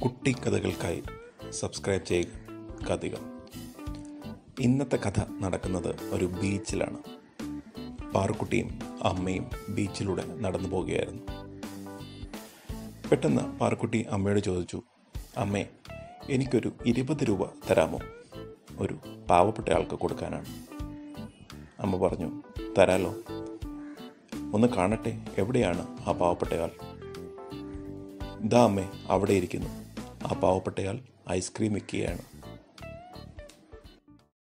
കുട്ടിക്കഥകൾക്കായി subscribe ചെയ്യുക കഥകൾ ഇന്നത്തെ കഥ നടക്കുന്നത് ഒരു ബീച്ചിലാണ് പാറുക്കുട്ടിയും അമ്മയും ബീച്ചിലൂടെ നടന്നു പോവുകയായിരുന്നു പെട്ടെന്ന് പാറുക്കുട്ടി അമ്മയോട് ചോദിച്ചു അമ്മേ എനിക്കൊരു ഇരുപത് രൂപ തരാമോ ഒരു പാവപ്പെട്ട ആൾക്ക് കൊടുക്കാനാണ് അമ്മ പറഞ്ഞു തരാലോ ഒന്ന് കാണട്ടെ എവിടെയാണ് ആ പാവപ്പെട്ടയാൾ ഇതാ അമ്മേ അവിടെ ഇരിക്കുന്നു ആ പാവപ്പെട്ടയാൾ ഐസ്ക്രീം വിൽക്കുകയാണ്